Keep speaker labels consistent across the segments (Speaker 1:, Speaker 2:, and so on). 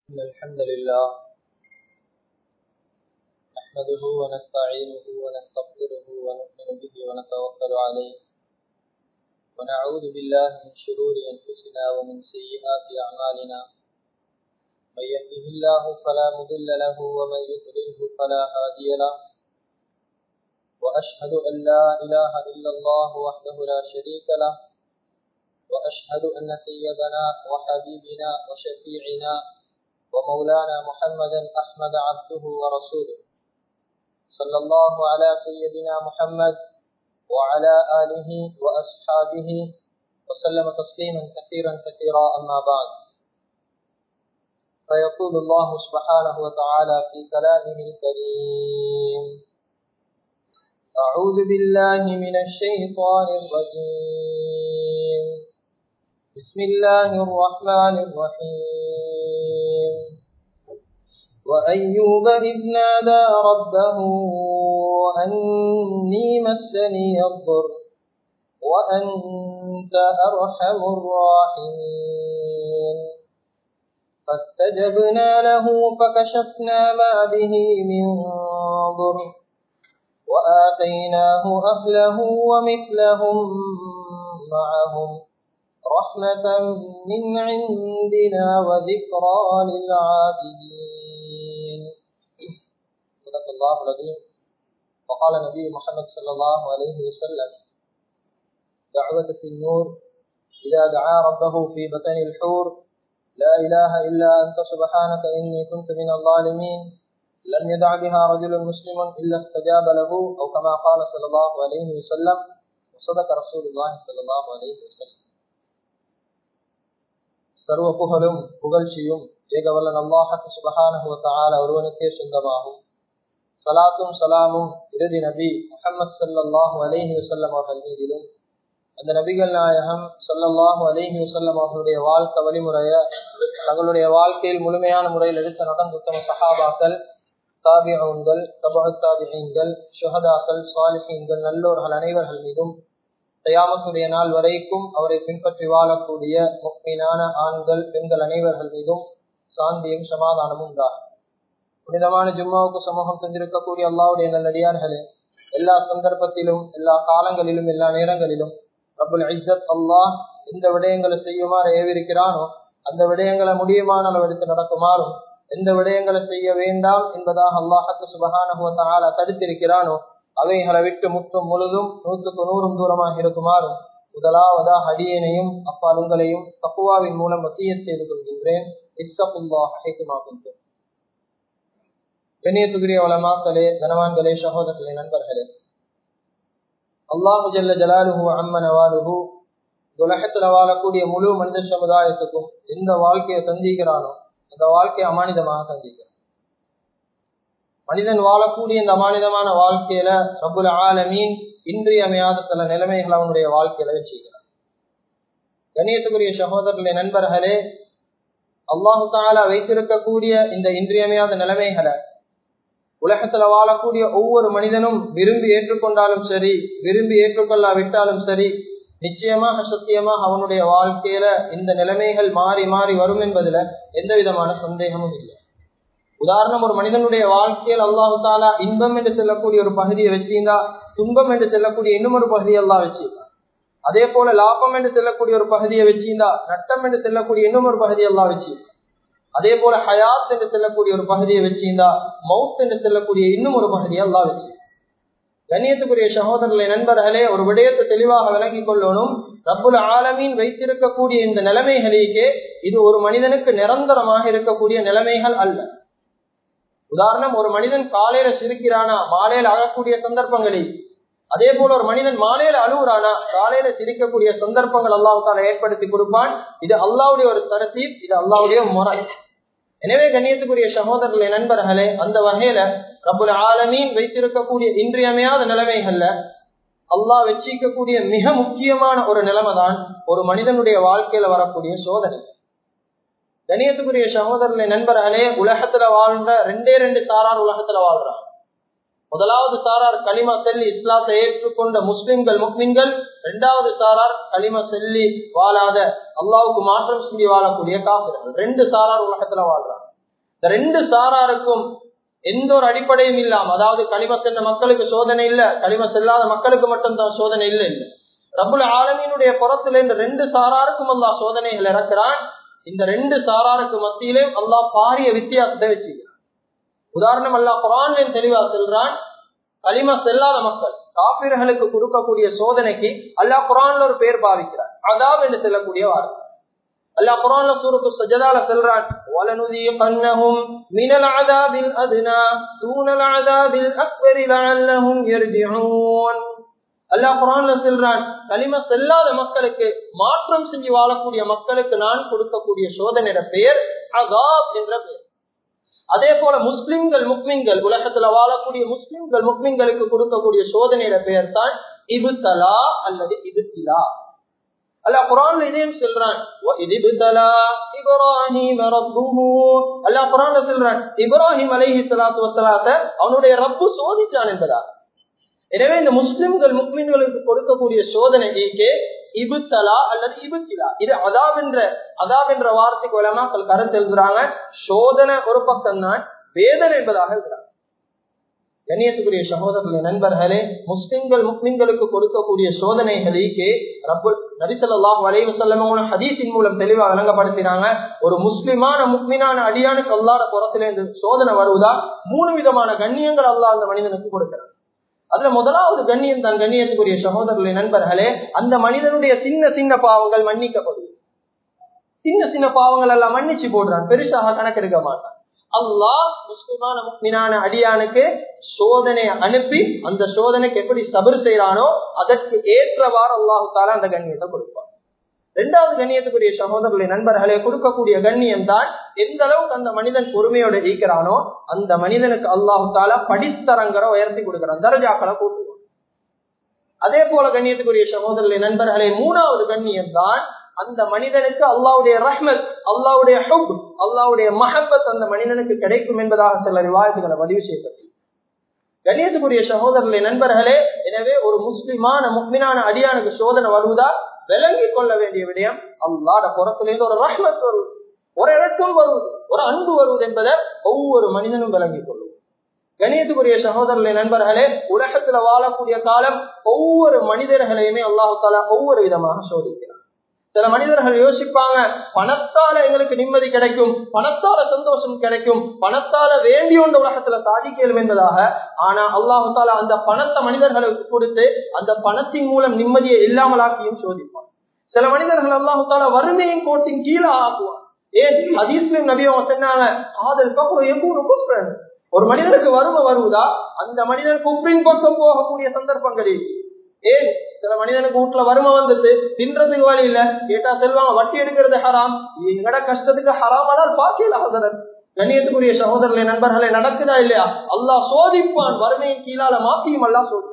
Speaker 1: إن الحمد لله نحمده ونستعينه ونستغفره ونؤمن به ونتوكل عليه ونعوذ بالله من شرور أنفسنا ومن سيئات أعمالنا من يهده الله فلا مضل له ومن يضلله فلا هادي له وأشهد أن لا إله إلا الله وحده لا شريك له وأشهد أن سيدنا وحبيبنا وشفيعنا ومولانا محمدا أحمد عبده ورسوله صلى الله على سيدنا محمد وعلى آله وأصحابه وسلم تسليما كثيرا كثيرا أما بعد فيقول الله سبحانه وتعالى في كلامه الكريم أعوذ بالله من الشيطان الرجيم بسم الله الرحمن الرحيم وأيوب إذ نادى ربه أني مسني الضر وأنت أرحم الراحمين فاستجبنا له فكشفنا ما به من ضر وآتيناه أهله ومثلهم معهم رحمة من عندنا وذكرى للعابدين صدق الله العظيم وقال نبي محمد صلى الله عليه وسلم دعوة في النور إذا دعا ربه في بطن الحور لا إله إلا أنت سبحانك إني كنت من الظالمين لم يدع بها رجل مسلم إلا استجاب له أو كما قال صلى الله عليه وسلم وصدق رسول الله صلى الله عليه وسلم சர்வ புகழும் புகழ்ச்சியும் ஏகவல்லன் அல்லாஹத்து சுபஹானஹுவத்தால ஒருவனுக்கே சொந்தமாகும் சலாத்தும் சலாமும் இறுதி நபி முகமது சல்லாஹூ அலேஹி வசல்லம் அவர்கள் மீதிலும் அந்த நபிகள் நாயகம் சொல்லல்லாஹு அலேஹி வசல்லம் அவர்களுடைய வாழ்க்கை வழிமுறைய தங்களுடைய வாழ்க்கையில் முழுமையான முறையில் எடுத்த நடந்துத்தம சஹாபாக்கள் தாபியங்கள் தபு தாபியங்கள் சுஹதாக்கள் சாலிஹீன்கள் நல்லோர்கள் அனைவர்கள் மீதும் தயாமத்துடைய நாள் வரைக்கும் அவரை பின்பற்றி வாழக்கூடிய முக்மீனான ஆண்கள் பெண்கள் அனைவர்கள் மீதும் சாந்தியும் சமாதானமும் தான் புனிதமான ஜும்மாவுக்கு சமூகம் தந்திருக்கக்கூடிய அல்லாவுடைய நல்லடியார்களே எல்லா சந்தர்ப்பத்திலும் எல்லா காலங்களிலும் எல்லா நேரங்களிலும் ரபுல் ஐசத் அல்லாஹ் எந்த விடயங்களை செய்யுமாறு ஏவிருக்கிறானோ அந்த விடயங்களை முடியுமான அளவு எடுத்து நடக்குமாறும் எந்த விடயங்களை செய்ய வேண்டாம் என்பதாக அல்லாஹத்து சுபகான தடுத்திருக்கிறானோ அவைகளை விட்டு முற்றும் முழுதும் நூற்றுக்கு நூறும் தூரமாக இருக்குமாறும் முதலாவதா ஹடியனையும் அப்பாலுங்களையும் தப்புவாவின் மூலம் வசிய செய்து கொள்கின்றேன் கண்ணியத்துக்குரிய வளமாக்களே கனவான்களே சகோதரர்களே நண்பர்களே அல்லாஹு ஜல்ல ஜலாலுஹு அம்மனவாலுஹு உலகத்துல வாழக்கூடிய முழு மனித சமுதாயத்துக்கும் எந்த வாழ்க்கையை சந்திக்கிறானோ அந்த வாழ்க்கையை அமானிதமாக சந்திக்கிறான் மனிதன் வாழக்கூடிய இந்த அமானிதமான வாழ்க்கையில ரபுல் ஆலமீன் இன்றியமையாத சில நிலைமைகள் அவனுடைய வாழ்க்கையில வச்சுக்கிறான் கணியத்துக்குரிய சகோதரர்களே நண்பர்களே அல்லாஹு தாலா வைத்திருக்கக்கூடிய இந்த இன்றியமையாத நிலைமைகளை உலகத்துல வாழக்கூடிய ஒவ்வொரு மனிதனும் விரும்பி ஏற்றுக்கொண்டாலும் சரி விரும்பி ஏற்றுக்கொள்ளாவிட்டாலும் சரி நிச்சயமாக சத்தியமாக அவனுடைய வாழ்க்கையில இந்த நிலைமைகள் மாறி மாறி வரும் என்பதுல எந்த விதமான சந்தேகமும் இல்லை உதாரணம் ஒரு மனிதனுடைய வாழ்க்கையில் அல்லாஹு தாலா இன்பம் என்று செல்லக்கூடிய ஒரு பகுதியை வச்சிருந்தா துன்பம் என்று செல்லக்கூடிய இன்னும் ஒரு பகுதியை எல்லாம் வச்சிருந்தா அதே போல லாபம் என்று செல்லக்கூடிய ஒரு பகுதியை வச்சிருந்தா நட்டம் என்று செல்லக்கூடிய இன்னும் ஒரு பகுதியை எல்லாம் வச்சிருந்தா அதே போல ஹயாத் என்று செல்லக்கூடிய ஒரு பகுதியை வச்சிருந்தா மவுத் என்று செல்லக்கூடிய இன்னும் ஒரு பகுதியை எல்லாம் வச்சு கண்ணியத்துக்குரிய சகோதரர்களை நண்பர்களே ஒரு விடயத்தை தெளிவாக விளங்கிக் கொள்ளணும் ரப்புல ஆலமீன் வைத்திருக்கக்கூடிய இந்த நிலைமைகளுக்கே இது ஒரு மனிதனுக்கு நிரந்தரமாக இருக்கக்கூடிய நிலைமைகள் அல்ல உதாரணம் ஒரு மனிதன் காலையில சிரிக்கிறானா மாலையில அழக்கூடிய சந்தர்ப்பங்களில் அதே போல ஒரு மனிதன் மாலையில அழுகுறானா காலையில சிரிக்கக்கூடிய சந்தர்ப்பங்கள் அல்லாவுக்கால ஏற்படுத்தி கொடுப்பான் இது அல்லாவுடைய ஒரு தரத்தீப் இது அல்லாவுடைய முறை எனவே கண்ணியத்துக்குரிய சகோதரர்களே நண்பர்களே அந்த வகையில ரபுல் ஆலமீன் வைத்திருக்கக்கூடிய இன்றியமையாத நிலைமைகள்ல அல்லாஹ் வச்சிக்கக்கூடிய மிக முக்கியமான ஒரு நிலைமை தான் ஒரு மனிதனுடைய வாழ்க்கையில வரக்கூடிய சோதனை கணியத்துக்குரிய சகோதரர்களே நண்பர்களே உலகத்துல வாழ்ந்த ரெண்டே ரெண்டு சாரார் உலகத்துல வாழ்றாங்க முதலாவது சாரார் களிமா செல்லி இஸ்லாத்தை ஏற்றுக்கொண்ட முஸ்லிம்கள் முஸ்லிம்கள் இரண்டாவது சாரார் களிமா செல்லி வாழாத அல்லாவுக்கு மாற்றம் செஞ்சு வாழக்கூடிய காப்பிர்கள் ரெண்டு சாரார் உலகத்துல வாழ்றாங்க இந்த ரெண்டு சாராருக்கும் எந்த ஒரு அடிப்படையும் இல்லாம அதாவது களிம சென்ற மக்களுக்கு சோதனை இல்ல களிம செல்லாத மக்களுக்கு மட்டும்தான் சோதனை இல்லை இல்ல ரபுல் ஆலமீனுடைய புறத்துல இந்த ரெண்டு சாராருக்கும் அல்லா சோதனைகள் இறக்குறான் இந்த ரெண்டு சாராருக்கு மத்தியிலே அல்லாஹ் பாரிய வித்தியாசத்தை வச்சுக்கிறான் உதாரணம் அல்லா குரான் தெளிவா செல்றான் களிம செல்லாத மக்கள் காப்பீர்களுக்கு கொடுக்கக்கூடிய சோதனைக்கு அல்லாஹ் குரான்ல ஒரு பேர் பாவிக்கிறார் அதாப் என்று செல்லக்கூடிய வார்த்தை அல்லாஹ் குரான்ல சூரத்து சஜதால சொல்றான் وَلَنُذِيقَنَّهُمْ مِنَ الْعَذَابِ الْأَدْنَى دُونَ الْعَذَابِ الْأَكْبَرِ لَعَلَّهُمْ يَرْجِعُونَ அல்லாஹ் குரான்ல சொல்றான் களிம செல்லாத மக்களுக்கு மாற்றம் செஞ்சு வாழக்கூடிய மக்களுக்கு நான் கொடுக்கக்கூடிய சோதனையோட பெயர் அகாப் என்ற பெயர் அதே போல முஸ்லிம்கள் முக்மின்கள் உலகத்துல வாழக்கூடிய முஸ்லிம்கள் முக்மின்களுக்கு கொடுக்கக்கூடிய சோதனையோட பெயர் தான் இபுத்தலா அல்லது இபுத்திலா அல்லாஹ் குரான்ல இதையும் சொல்றான் அல்லாஹ் குரான்ல சொல்றான் இப்ராஹிம் அலைஹி சலாத்து வசலாத்த அவனுடைய ரப்பு சோதிச்சான் என்பதா எனவே இந்த முஸ்லிம்கள் முஸ்லிம்களுக்கு கொடுக்கக்கூடிய சோதனைக்கு இபுத்தலா அல்லது இபுத்திலா இது அதாவென்ற அதாவென்ற வார்த்தைக்கு வளமாக்கள் கருத்து எழுதுறாங்க சோதனை ஒரு பக்கம் தான் வேதனை என்பதாக இருக்கிறாங்க கண்ணியத்துக்குரிய சகோதரர்களே நண்பர்களே முஸ்லிம்கள் முஸ்லிம்களுக்கு கொடுக்கக்கூடிய சோதனைகளுக்கு ரப்பு நபிசல்லாஹ் வலைவு செல்லமான ஹதீஸின் மூலம் தெளிவாக விளங்கப்படுத்தினாங்க ஒரு முஸ்லிமான முக்மினான அடியானுக்கு அல்லாத புறத்துல இந்த சோதனை வருவதா மூணு விதமான கண்ணியங்கள் அல்லாஹ் அந்த மனிதனுக்கு கொடுக்கிறார் அதுல முதலாவது கண்ணியம் தான் கண்ணியத்துக்குரிய சகோதரர்களே நண்பர்களே அந்த மனிதனுடைய சின்ன சின்ன பாவங்கள் மன்னிக்கப்படுது சின்ன சின்ன பாவங்கள் எல்லாம் மன்னிச்சு போடுறான் பெருசாக கணக்கெடுக்க மாட்டான் அல்லாஹ் முஸ்லிமான முக்மினான அடியானுக்கு சோதனையை அனுப்பி அந்த சோதனைக்கு எப்படி சபர் செய்யறானோ அதற்கு ஏற்றவாறு அல்லாஹு தாலா அந்த கண்ணியத்தை கொடுப்பான் இரண்டாவது கண்ணியத்துக்குரிய சகோதரர்களை நண்பர்களே கொடுக்கக்கூடிய கண்ணியம் தான் எந்த அளவுக்கு அந்த மனிதன் பொறுமையோட இருக்கிறானோ அந்த மனிதனுக்கு அல்லாஹு தாலா படித்தரங்கிற உயர்த்தி கொடுக்கிறான் தரஜாக்களை கூட்டுவான் அதே போல கண்ணியத்துக்குரிய சகோதரர்களை நண்பர்களே மூணாவது கண்ணியம் தான் அந்த மனிதனுக்கு அல்லாவுடைய ரஹ்மத் அல்லாவுடைய ஹுப் அல்லாவுடைய மஹப்பத் அந்த மனிதனுக்கு கிடைக்கும் என்பதாக சில ரிவாயத்துகளை பதிவு செய்யப்பட்டு கண்ணியத்துக்குரிய சகோதரர்களே நண்பர்களே எனவே ஒரு முஸ்லிமான முக்மினான அடியானுக்கு சோதனை வருவதா விளங்கி கொள்ள வேண்டிய விடயம் அல்லாட புறத்திலிருந்து ஒரு ரஹ்மத் வருவது ஒரு இறக்கம் வருவது ஒரு அன்பு வருவது என்பதை ஒவ்வொரு மனிதனும் விளங்கிக் கொள்ளும் கணியத்துக்குரிய சகோதரர்களே நண்பர்களே உலகத்துல வாழக்கூடிய காலம் ஒவ்வொரு மனிதர்களையுமே அல்லாஹு தாலா ஒவ்வொரு விதமாக சோதிக்கிறார் சில மனிதர்கள் யோசிப்பாங்க பணத்தால எங்களுக்கு நிம்மதி கிடைக்கும் பணத்தால சந்தோஷம் கிடைக்கும் பணத்தால வேண்டிய ஒன்று உலகத்துல சாதிக்கலும் என்பதாக ஆனா அல்லாஹு தாலா அந்த பணத்தை மனிதர்களுக்கு கொடுத்து அந்த பணத்தின் மூலம் நிம்மதியை இல்லாமலாக்கியும் சோதிப்பான் சில மனிதர்கள் அல்லாஹு தாலா வறுமையின் கோட்டின் கீழே ஆக்குவான் ஏன் அதீஸ்லிம் நபியம் சொன்னாங்க காதல் பக்கம் ஒரு மனிதனுக்கு வறுமை வருவதா அந்த மனிதன் குப்பின் பக்கம் போகக்கூடிய சந்தர்ப்பங்களில் ஏன் சில மனிதனுக்கு வீட்டுல வறுமை வந்துட்டு தின்றதுக்கு வழி இல்ல கேட்டா செல்வாங்க வட்டி எடுக்கிறது ஹராம் எங்கட கஷ்டத்துக்கு ஹராமானால் பாக்கியல ஹசரன் கண்ணியத்துக்குரிய சகோதரர்களை நண்பர்களை நடக்குதா இல்லையா அல்லாஹ் சோதிப்பான் வறுமையின் கீழால மாத்தியும் அல்லா சோதிப்பான்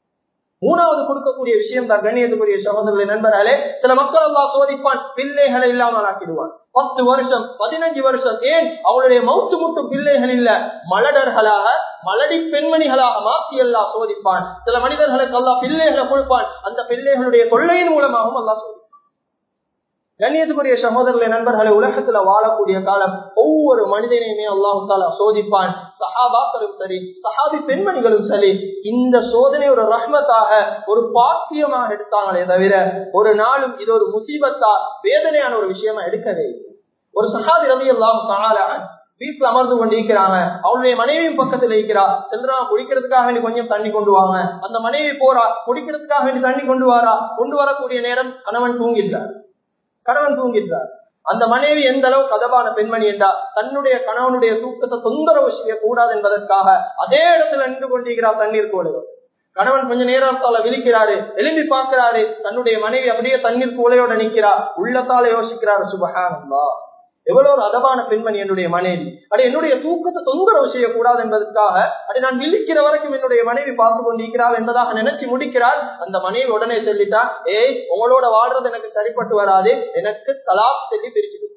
Speaker 1: மூணாவது கொடுக்கக்கூடிய விஷயம் தான் கண்ணியத்துக்குரிய சகோதரர்களை நண்பர்களே சில மக்கள் எல்லாம் சோதிப்பான் பிள்ளைகளை இல்லாமல் ஆக்கிடுவான் பத்து வருஷம் பதினஞ்சு வருஷம் ஏன் அவளுடைய மவுத்து முட்டும் பிள்ளைகள் இல்ல மலடர்களாக மலடி பெண்மணிகளாக மாற்றி எல்லாம் சோதிப்பான் சில மனிதர்களுக்கு எல்லாம் பிள்ளைகளை கொடுப்பான் அந்த பிள்ளைகளுடைய தொல்லையின் மூலமாகவும் எல்லாம் சோதிப்பான் கண்ணியத்துக்குரிய சகோதரர்களை நண்பர்களை உலகத்துல வாழக்கூடிய காலம் ஒவ்வொரு மனிதனையுமே அல்லாஹு தாலா சோதிப்பான் சஹாபாக்களும் சரி சஹாபி பெண்மணிகளும் சரி இந்த சோதனை ஒரு ரஹ்மத்தாக ஒரு பாக்கியமாக எடுத்தாங்களே தவிர ஒரு நாளும் இது ஒரு முசீபத்தா வேதனையான ஒரு விஷயமா எடுக்கவே ஒரு சஹாபி ரவி அல்லாஹ் வீட்டுல அமர்ந்து கொண்டு இருக்கிறாங்க அவளுடைய மனைவியும் பக்கத்துல இருக்கிறா செல்றா குடிக்கிறதுக்காக வேண்டி கொஞ்சம் தண்ணி கொண்டு வாங்க அந்த மனைவி போறா குடிக்கிறதுக்காக வேண்டி தண்ணி கொண்டு வாரா கொண்டு வரக்கூடிய நேரம் கணவன் தூங்கிட்டார் கணவன் தூங்கிட்டார் அந்த மனைவி எந்த அளவு கதவான பெண்மணி என்றா தன்னுடைய கணவனுடைய தூக்கத்தை தொந்தரவு செய்யக்கூடாது என்பதற்காக அதே இடத்துல நின்று கொண்டிருக்கிறார் தண்ணீர் கோலையோடு கணவன் கொஞ்ச நேரத்தால விழிக்கிறாரு எழும்பி பார்க்கிறாரு தன்னுடைய மனைவி அப்படியே தண்ணீர் கூலையோட நிக்கிறா உள்ளத்தால யோசிக்கிறாரு சுபகானந்தா எவ்வளவு ஒரு அதவான பெண்மணி என்னுடைய மனைவி அடி என்னுடைய தூக்கத்தை தொந்தரவு செய்யக்கூடாது என்பதற்காக அடி நான் விழிக்கிற வரைக்கும் என்னுடைய மனைவி பார்த்து கொண்டிருக்கிறாள் என்பதாக நினைச்சு முடிக்கிறாள் அந்த மனைவி உடனே சொல்லிட்டா ஏய் உங்களோட வாழ்றது எனக்கு சரிப்பட்டு வராது எனக்கு தலாப் சொல்லி பிரிச்சுடு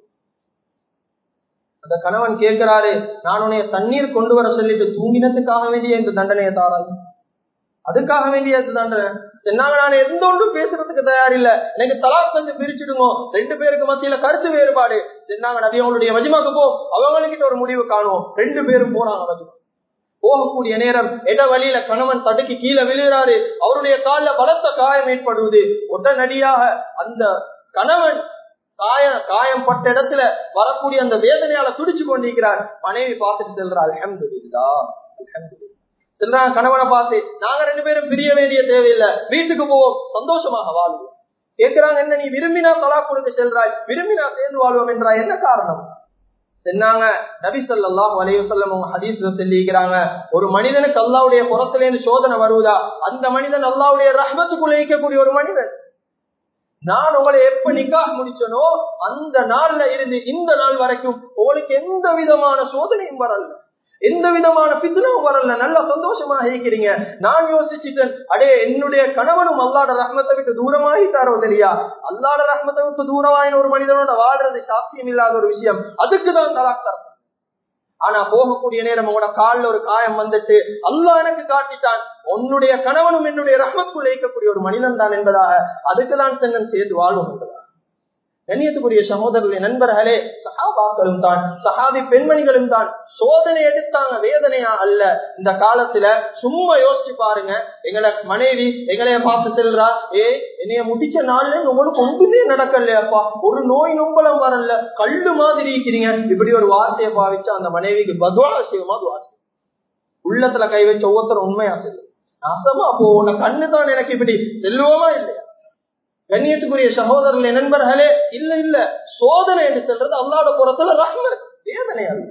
Speaker 1: அந்த கணவன் கேட்கிறாரு நான் உன்னைய தண்ணீர் கொண்டு வர சொல்லிட்டு தூங்கினத்துக்காக வேண்டிய இந்த தண்டனையை தாராது அதுக்காக வேண்டிய தண்டனை நாங்க நான் எந்த ஒன்றும் பேசுறதுக்கு தயாரில்ல எனக்கு தலாக் செஞ்சு பிரிச்சுடுங்க ரெண்டு பேருக்கு மத்தியில கருத்து வேறுபாடு நாங்க நபி அவங்களுடைய மஜிமாக்கு போ அவங்ககிட்ட ஒரு முடிவு காணுவோம் ரெண்டு பேரும் போனாங்க மஜிமா போகக்கூடிய நேரம் இட வழியில கணவன் தடுக்கி கீழே விழுகிறாரு அவருடைய காலில் பலத்த காயம் ஏற்படுவது உடனடியாக அந்த கணவன் காய காயம் பட்ட இடத்துல வரக்கூடிய அந்த வேதனையால துடிச்சு கொண்டிருக்கிறார் மனைவி பார்த்துட்டு செல்றாள் அஹமதுல்லா செல்றாங்க கணவனை பார்த்து நாங்க ரெண்டு பேரும் பிரிய வேண்டிய தேவையில்லை வீட்டுக்கு போவோம் சந்தோஷமாக வாழ்வோம் கேட்கிறாங்க என்ன நீ விரும்பினா தலா கொடுக்க செல்றாய் விரும்பினா சேர்ந்து வாழ்வோம் என்றா என்ன காரணம் சொன்னாங்க நபி சொல்லாஹ் வலையுசல்லம் ஹதீஸ்ல சொல்லிக்கிறாங்க ஒரு மனிதனுக்கு அல்லாவுடைய புறத்துல இருந்து சோதனை வருவதா அந்த மனிதன் அல்லாவுடைய ரஹ்மத்துக்குள்ள இருக்கக்கூடிய ஒரு மனிதன் நான் உங்களை எப்ப நிக்காக முடிச்சனோ அந்த நாள்ல இருந்து இந்த நாள் வரைக்கும் உங்களுக்கு எந்த விதமான சோதனையும் வரல எந்த விதமான பித்தனவும் வரல நல்லா சந்தோஷமாக இருக்கிறீங்க நான் யோசிச்சுட்டேன் அடே என்னுடைய கணவனும் அல்லாட ரஹ்மத்தை விட்டு தூரமாகிட்டாரோ தெரியா அல்லாட ரஹ்மத்தை விட்டு தூரமாயின ஒரு மனிதனோட வாழ்றது சாத்தியம் இல்லாத ஒரு விஷயம் அதுக்கு தான் தலாக் தரணும் ஆனா போகக்கூடிய நேரம் உங்களோட காலில் ஒரு காயம் வந்துட்டு அல்லா எனக்கு காட்டிட்டான் உன்னுடைய கணவனும் என்னுடைய ரஹ்மத்துக்குள் இயக்கக்கூடிய ஒரு மனிதன் தான் என்பதாக அதுக்கு தான் தென்னன் சேர்ந்து வாழ்வோம் என்பதாக கண்ணியத்துக்குரிய சகோதரர்களே நண்பர்களே சஹாபாக்களும் தான் சஹாபி பெண்மணிகளும் தான் சோதனை எடுத்தாங்க வேதனையா அல்ல இந்த காலத்துல சும்மா யோசிச்சு பாருங்க எங்களை மனைவி எங்களைய பார்த்து செல்றா ஏ என்னைய முடிச்ச நாள்ல உங்களுக்கு ஒன்றுமே நடக்கலையாப்பா ஒரு நோய் நொம்பலம் வரல கல்லு மாதிரி இருக்கிறீங்க இப்படி ஒரு வார்த்தையை பாவிச்சு அந்த மனைவிக்கு பதுவா செய்யுமா துவா உள்ளத்துல கை வச்ச ஒவ்வொருத்தரும் உண்மையா செல்லும் நாசமா போ உன்னை கண்ணு தான் எனக்கு இப்படி செல்லுவோமா இல்லையா கண்ணியத்துக்குரிய சகோதரர்களே நண்பர்களே இல்ல இல்ல சோதனை என்று சொல்றது அல்லாட புறத்துல ரஹ்மத் வேதனை அல்ல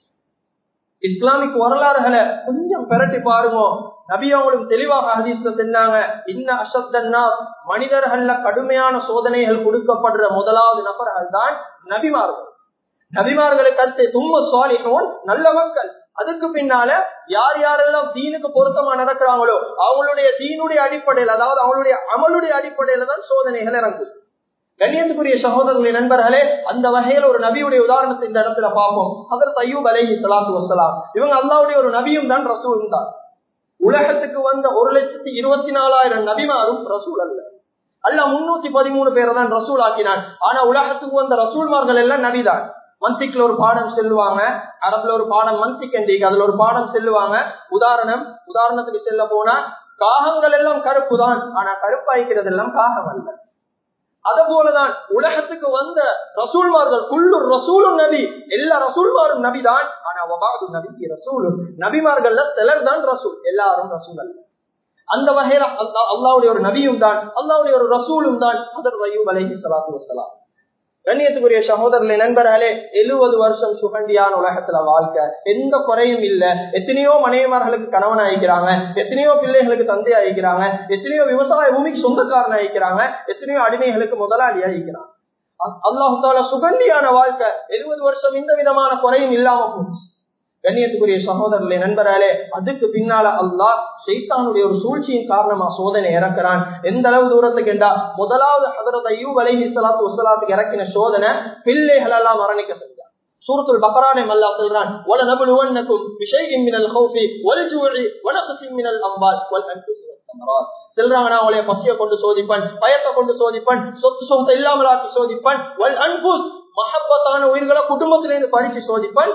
Speaker 1: இஸ்லாமிக் வரலாறுகளை கொஞ்சம் பெரட்டி பாருங்க நபி அவங்களும் தெளிவாக ஹதீஸ்ல சொன்னாங்க இன்ன அசத்தன்னா மனிதர்கள்ல கடுமையான சோதனைகள் கொடுக்கப்படுற முதலாவது நபர்கள் தான் நபிமார்கள் நபிமார்களுக்கு அடுத்து தும்ம சுவாலிகோன் நல்ல மக்கள் அதுக்கு பின்னால யார் யாரெல்லாம் தீனுக்கு பொருத்தமா நடக்கிறாங்களோ அவங்களுடைய தீனுடைய அடிப்படையில் அதாவது அவங்களுடைய அமலுடைய அடிப்படையில தான் சோதனைகள் இறங்கும் கண்ணியத்துக்குரிய சகோதரர்களின் நண்பர்களே அந்த வகையில் ஒரு நபியுடைய உதாரணத்தை இந்த இடத்துல பார்ப்போம் அதற்கு ஐயூப் அலைஹி சலாத்து வசலாம் இவங்க அல்லாவுடைய ஒரு நபியும் தான் ரசூலும் தான் உலகத்துக்கு வந்த ஒரு லட்சத்தி இருபத்தி நாலாயிரம் நபிமாரும் ரசூல் அல்ல அல்ல முன்னூத்தி பதிமூணு பேரை தான் ரசூல் ஆக்கினான் ஆனா உலகத்துக்கு வந்த ரசூல்மார்கள் எல்லாம் நபிதான் மந்திக்ல ஒரு பாடம் செல்லுவாங்க அரபுல ஒரு பாடம் மந்திக் என்றீங்க அதுல ஒரு பாடம் செல்லுவாங்க உதாரணம் உதாரணத்துக்கு செல்ல போனா காகங்கள் எல்லாம் கருப்பு தான் ஆனா கருப்பாய்க்கிறது எல்லாம் காகம் அல்ல அது போலதான் உலகத்துக்கு வந்த ரசூல்மார்கள் குள்ளூர் ரசூலும் நபி எல்லா ரசூல்மாரும் நபிதான் ஆனா வபாது நபிக்கு ரசூலும் நபிமார்கள்ல சிலர் தான் ரசூல் எல்லாரும் ரசூல் அல்ல அந்த வகையில அல்லாவுடைய ஒரு நபியும் தான் அல்லாவுடைய ஒரு ரசூலும் தான் அதர் வயூப் அலைஹி சலாத்து வசலாம் கண்ணியத்துக்குரிய சகோதரர்களே நண்பர்களே எழுபது வருஷம் சுகண்டியான உலகத்துல வாழ்க்கை எந்த குறையும் இல்ல எத்தனையோ மனைவிமார்களுக்கு கணவன் ஆயிக்கிறாங்க எத்தனையோ பிள்ளைகளுக்கு தந்தை ஆயிக்கிறாங்க எத்தனையோ விவசாய பூமிக்கு சொந்தக்காரன் ஆயிக்கிறாங்க எத்தனையோ அடிமைகளுக்கு முதலாளி ஆயிக்கிறாங்க அல்லாஹால சுகண்டியான வாழ்க்கை எழுபது வருஷம் இந்த விதமான குறையும் இல்லாம போச்சு கண்ணியத்துக்குரிய சகோதரர்களே நண்பராலே அதுக்கு பின்னால அல்லாஹ் ஷெய்தானுடைய ஒரு சூழ்ச்சியின் காரணமா சோதனை இறக்குறான் எந்த அளவு தூரத்துக்கு என்றா முதலாவது ஹதரத் ஐயூப் அலைஹி ஸலாத்து வஸலாத்துக்கு இறக்கின சோதனை பிள்ளைகள் எல்லாம் மரணிக்க செஞ்சான் சூரத்துல் பக்ரானே மல்லா சொல்றான் வல நபுலுவன்னக்கும் பிஷைஇன் மினல் ஹௌஃபி வல் ஜூஇ வ நக்ஸின் மினல் அம்வால் வல் அன்ஃபுஸ் வல் ஸமராத் சொல்றாங்க நான் உங்களை பசிய கொண்டு சோதிப்பேன் பயத்தை கொண்டு சோதிப்பேன் சொத்து சொத்து இல்லாமல் ஆக்கி சோதிப்பேன் வல் அன்புஸ் மஹப்பத்தான உயிர்களை குடும்பத்திலிருந்து பறிச்சு சோதிப்பேன்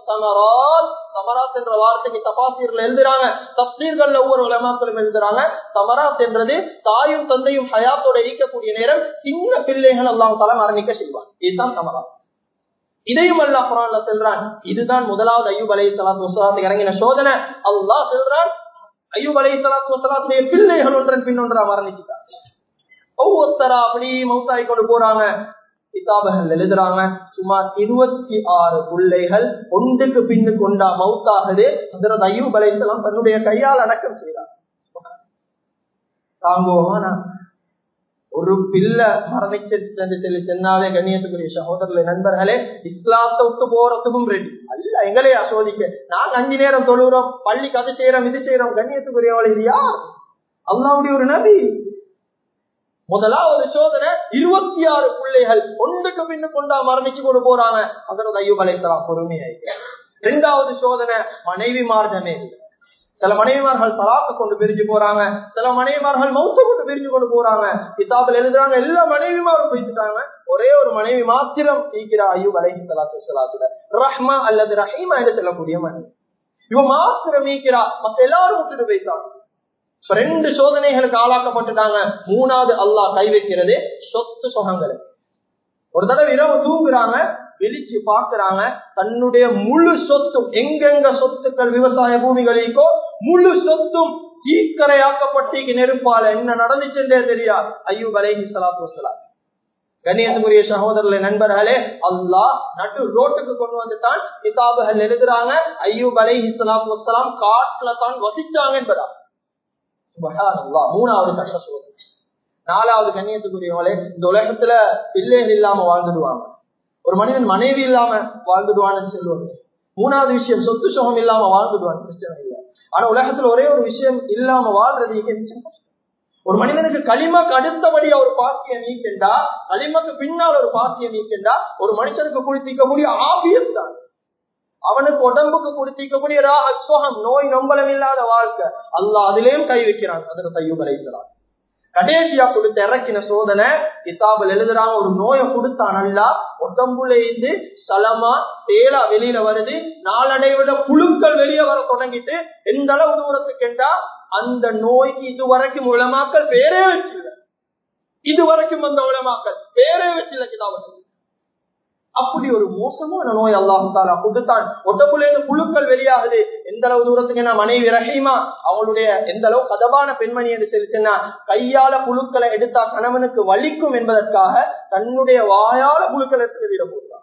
Speaker 1: சமராத் என்ற வார்த்தைக்கு தபாசீர்கள் எழுதுறாங்க தப்சீர்கள்ல ஒவ்வொரு உலமாக்களும் எழுதுறாங்க சமராத் என்றது தாயும் தந்தையும் ஹயாத்தோட ஈக்கக்கூடிய நேரம் சின்ன பிள்ளைகள் எல்லாம் தலை மரணிக்க செய்வாங்க இதுதான் சமராத் இதையும் அல்லா குரான்ல செல்றான் இதுதான் முதலாவது ஐயூப் அலை சலாத்து வசலாத்துக்கு இறங்கின சோதனை அல்லாஹ் செல்றான் ஐயூப் அலை சலாத்து வசலாத்துடைய பிள்ளைகள் ஒன்றன் பின்னொன்றா மரணிச்சுட்டாங்க ஒவ்வொருத்தரா அப்படி மௌத்தாய் கொண்டு போறாங்க கிதாபுகள் எழுதுறாங்க சுமார் இருபத்தி ஆறு பிள்ளைகள் ஒன்றுக்கு பின்னு கொண்டா மவுத்தாகுது ஹசரத் ஐயூப் அலைசலாம் தன்னுடைய கையால் அடக்கம் செய்யறார் தாங்குவோமா ஒரு பிள்ளை மரணிச்சு சொல்லி சொன்னாலே கண்ணியத்துக்குரிய சகோதரர்களே நண்பர்களே இஸ்லாத்தை விட்டு போறதுக்கும் ரெடி அல்ல எங்களையா சோதிக்க நாங்க அஞ்சு நேரம் தொழுகிறோம் பள்ளிக்கு அது செய்யறோம் இது செய்யறோம் கண்ணியத்துக்குரியவளை இது யார் அல்லாவுடைய ஒரு நபி முதலாவது சோதனை இருபத்தி ஆறு பிள்ளைகள் ஒன்றுக்கு பின்னு கொண்டா மரணிச்சு கொண்டு போறாங்க அதனோட ஐயோ அலைத்தலாம் பொறுமையாயிட்டு இரண்டாவது சோதனை மனைவி மார்க்கமே இல்லை சில மனைவிமார்கள் தலாக்க கொண்டு பிரிஞ்சு போறாங்க சில மனைவிமார்கள் மௌத்த கொண்டு பிரிஞ்சு கொண்டு போறாங்க கிதாபில் எழுதுறாங்க எல்லா மனைவிமாரும் போயிட்டுட்டாங்க ஒரே ஒரு மனைவி மாத்திரம் ஈக்கிறா ஐயூப் அலைஹி சலாத்து சலாத்துல ரஹ்மா அல்லது ரஹீமா என்று சொல்லக்கூடிய மனைவி இவன் மாத்திரம் ஈக்கிறா மத்த எல்லாரும் விட்டுட்டு போயிட்டாங்க ரெண்டு சோதனைகளுக்கு ஆளாக்கப்பட்டுட்டாங்க மூணாவது அல்லாஹ் கை வைக்கிறது சொத்து சுகங்களை ஒரு தடவை இரவு தூங்குறாங்க வெளிச்சு பாக்குறாங்க தன்னுடைய முழு சொத்தும் எங்கெங்க சொத்துக்கள் விவசாய பூமிகளுக்கோ முழு சொத்தும் தீக்கரையாக்கப்பட்டு நெருப்பால என்ன நடந்துச்சுன்றே தெரியா ஐயூப் அலைஹி சலாத்து வசலாம் கண்ணியத்துக்குரிய சகோதரர்களே நண்பர்களே அல்லாஹ் நட்டு ரோட்டுக்கு கொண்டு வந்துட்டான் கிதாபுகள் எழுதுறாங்க ஐயூப் அலைஹி சலாத்து வசலாம் காட்டுல தான் வசிச்சாங்க என்பதா மூணாவது கஷ்ட சோதனை நாலாவது கண்ணியத்துக்குரியவங்களே இந்த உலகத்துல பிள்ளைகள் இல்லாம வாழ்ந்துடுவாங்க ஒரு மனிதன் மனைவி இல்லாம வாழ்ந்துடுவான்னு சொல்லுவாங்க மூணாவது விஷயம் சொத்து சுகம் இல்லாம வாழ்ந்துடுவான் பிரச்சனை இல்லை ஆனா உலகத்துல ஒரே ஒரு விஷயம் இல்லாம வாழ்றது கஷ்டம் ஒரு மனிதனுக்கு களிமாக்கு அடுத்தபடியா ஒரு பாக்கியம் நீக்கண்டா களிமாக்கு பின்னால் ஒரு பாக்கியம் நீக்கண்டா ஒரு மனுஷனுக்கு குடித்திக்கக்கூடிய ஆபியம் தான் அவனுக்கு உடம்புக்கு குடித்திக்கக்கூடிய அஸ்வகம் நோய் நொம்பலம் இல்லாத வாழ்க்கை அல்லாஹ் அதிலேயும் கை வைக்கிறான் அதற்கு கையும் வரைக்கிறான் கடைசியா கொடுத்த இறக்கின சோதனை கிதாபில் எழுதுறாங்க ஒரு நோயை கொடுத்தான் அல்லா உடம்புல இருந்து சலமா தேலா வெளியில வருது நாளடைவிட புழுக்கள் வெளியே வர தொடங்கிட்டு எந்த அளவு தூரத்துக்கு என்றா அந்த நோய்க்கு இதுவரைக்கும் உளமாக்கல் பேரே வச்சில்ல இதுவரைக்கும் அந்த உளமாக்கல் பேரே வச்சில்ல கிதாபில் அப்படி ஒரு மோசமான நோய் அல்லாஹாலா கொடுத்தான் ஒட்டப்புல இருந்து புழுக்கள் வெளியாகுது எந்த அளவு தூரத்துக்கு நான் மனைவி ரஹீமா அவங்களுடைய எந்த அளவு கதவான பெண்மணி என்று சொல்லிச்சுன்னா கையால புழுக்களை எடுத்தா கணவனுக்கு வலிக்கும் என்பதற்காக தன்னுடைய வாயால புழுக்களை எடுத்து வெளியிட போடுறான்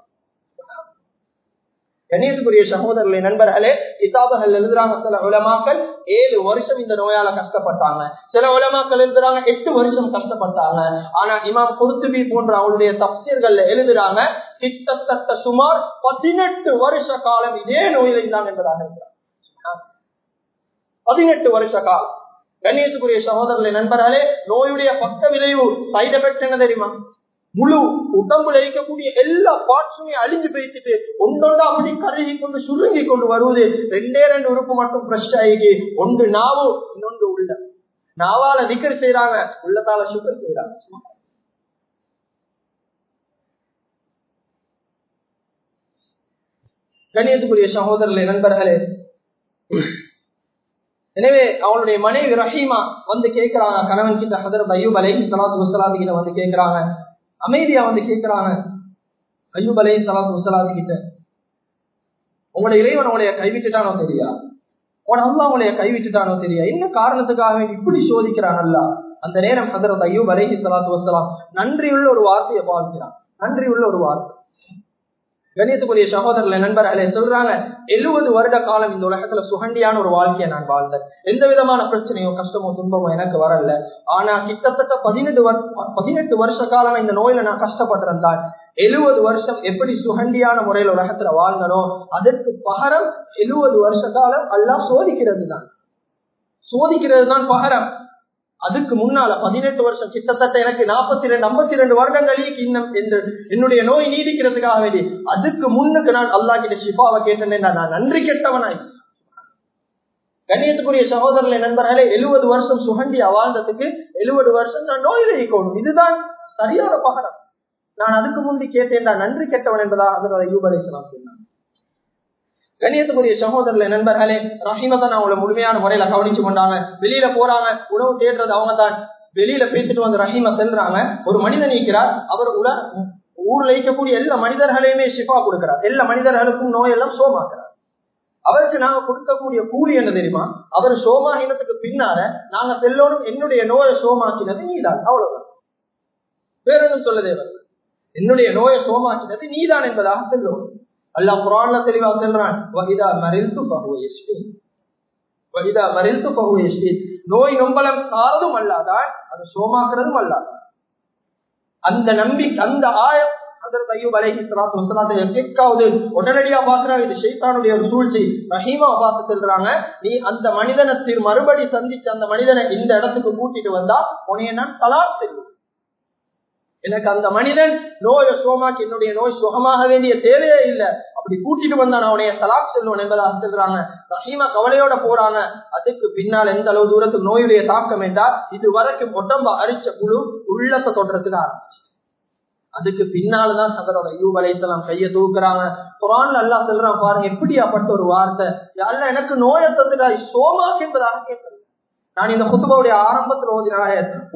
Speaker 1: கணேசுக்குரிய சகோதரர்களை நண்பர்களே கிதாபுகள் எழுதுறாங்க சில உலமாக்கள் ஏழு வருஷம் இந்த நோயால கஷ்டப்பட்டாங்க சில உலமாக்கள் எழுதுறாங்க எட்டு வருஷம் கஷ்டப்பட்டாங்க ஆனா இமாம் குருத்துபி போன்ற அவங்களுடைய தப்சீர்கள்ல எழுதுறாங்க கிட்டத்தட்ட சுமார் பதினெட்டு வருஷ காலம் இதே நோயில இருந்தாங்க என்பதாக இருக்கிறார் பதினெட்டு வருஷ காலம் கணேசுக்குரிய சகோதரர்களை நண்பர்களே நோயுடைய பக்க விளைவு சைடு எஃபெக்ட் என்ன தெரியுமா முழு உடம்புல இருக்கக்கூடிய எல்லா பார்ட்ஸுமே அழிஞ்சு பேசிட்டு ஒன்றொன்றா அப்படி கருகி கொண்டு சுருங்கி கொண்டு வருவது ரெண்டே ரெண்டு உறுப்பு மட்டும் ஃப்ரெஷ் ஆகி ஒன்று நாவு இன்னொன்று உள்ள நாவால நிக்கர் செய்யறாங்க உள்ளத்தால சுகர் செய்யறாங்க கணியத்துக்குரிய சகோதரர்களே நண்பர்களே எனவே அவளுடைய மனைவி ரஹீமா வந்து கேட்கிறாங்க கணவன் கிட்ட ஹதரத் ஐயூப் அலைஹி சலாத்து வசலாத்து கிட்ட வந்து கேட்கிறாங்க அமைதியா வந்து கேட்கிறாங்க ஐயூப் அலைஹி சலாத்து வசலாத்து கிட்ட உங்களோட இறைவன் உங்களைய கைவிட்டுட்டானோ தெரியா உன அல்லா உங்களைய கைவிட்டுட்டானோ தெரியா என்ன காரணத்துக்காக இப்படி சோதிக்கிறான் அல்ல அந்த நேரம் ஹதரத் ஐயூப் அலைஹி சலாத்து வசலாம் நன்றியுள்ள ஒரு வார்த்தையை பார்க்கிறான் நன்றியுள்ள ஒரு வார்த்தை கணியத்துக்குரிய சகோதரர்களை நண்பர்களே சொல்றாங்க எழுபது வருட காலம் இந்த உலகத்துல சுகண்டியான ஒரு வாழ்க்கையை நான் வாழ்ந்தேன் எந்த விதமான பிரச்சனையோ கஷ்டமோ துன்பமோ எனக்கு வரல ஆனா கிட்டத்தட்ட பதினெட்டு பதினெட்டு வருஷ காலம் இந்த நோயில நான் கஷ்டப்பட்டிருந்தான் எழுபது வருஷம் எப்படி சுகண்டியான முறையில் உலகத்துல வாழ்ந்தனோ அதற்கு பகரம் எழுபது வருஷ காலம் எல்லாம் சோதிக்கிறது தான் சோதிக்கிறது தான் பகரம் அதுக்கு முன்னால பதினெட்டு வருஷம் கிட்டத்தட்ட எனக்கு நாற்பத்தி ரெண்டு ஐம்பத்தி ரெண்டு வருடங்களே இன்னும் என்னுடைய நோய் நீடிக்கிறதுக்காக வேண்டி அதுக்கு முன்னுக்கு நான் அல்லா கிட்ட ஷிஃபாவை கேட்டேன் நான் நன்றி கெட்டவனாய் கண்ணியத்துக்குரிய சகோதரர்களை நண்பர்களே எழுபது வருஷம் சுகண்டியா வாழ்ந்ததுக்கு எழுபது வருஷம் நான் நோயில இருக்கணும் இதுதான் சரியான பகரம் நான் அதுக்கு முந்தி கேட்டேன் நான் நன்றி கெட்டவன் என்பதாக அதனோட யூபரேசனா சொன்னான் கண்ணியத்துக்குரிய சகோதரர்களை நண்பர்களே ரஹீமதான் அவங்கள முழுமையான முறையில கவனிச்சு கொண்டாங்க வெளியில போறாங்க உணவு தேடுறது அவங்க தான் வெளியில பேசிட்டு வந்து ரஹீம செல்றாங்க ஒரு மனிதன் இருக்கிறார் அவர் உல ஊர்ல இருக்கக்கூடிய எல்லா மனிதர்களையுமே ஷிஃபா கொடுக்கிறார் எல்லா மனிதர்களுக்கும் நோயெல்லாம் சோமாக்குறார் அவருக்கு நாங்க கொடுக்கக்கூடிய கூலி என்ன தெரியுமா அவர் சோமாகினத்துக்கு பின்னால நாங்க செல்லோடும் என்னுடைய நோயை சோமாக்கினது நீதான் அவ்வளவுதான் வேற ஒன்றும் சொல்ல தேவை என்னுடைய நோயை சோமாக்கினது நீதான் என்பதாக செல்லும் அல்லா குரான்ல தெளிவா சொல்றான் வகிதா மறிந்து பகுவயஸ்வி வகிதா மறிந்து பகுவயஸ்வி நோய் நொம்பலம் காரதும் அல்லாதான் அது சோமாக்குறதும் அல்லாதான் அந்த நம்பி அந்த ஆயம் அதற்கு ஐயோ வலைகி சலாத்து வசலாத்தை கேட்காவது உடனடியா பாக்குறாங்க இது ஷெய்தானுடைய ஒரு சூழ்ச்சி ரஹீமா பார்த்து சொல்றாங்க நீ அந்த மனிதனை மறுபடி சந்திச்சு அந்த மனிதனை இந்த இடத்துக்கு கூட்டிட்டு வந்தா உனைய நான் தலா செய்வோம் எனக்கு அந்த மனிதன் நோயை சுகமாக்கி என்னுடைய நோய் சுகமாக வேண்டிய தேவையே இல்லை அப்படி கூட்டிட்டு வந்தா நான் உடைய தலாக் செல்வன் என்பதாக சொல்றாங்க ரஹீமா கவலையோட போறாங்க அதுக்கு பின்னால் எந்த அளவு தூரத்துக்கு நோயுடைய தாக்கம் என்றால் இது வரைக்கும் உடம்ப அரிச்ச குழு உள்ளத்தை தொடுறதுக்கு ஆரம்பிச்சு அதுக்கு பின்னால்தான் சகரோட ஐயூப் அலைத்தலாம் கைய தூக்குறாங்க குரான்ல எல்லாம் சொல்றான் பாருங்க எப்படியாப்பட்ட ஒரு வார்த்தை அல்ல எனக்கு நோயை தந்துடா சோமாக்கு என்பதாக கேட்கிறது நான் இந்த குத்துபாவுடைய ஆரம்பத்தில் ஓதினாய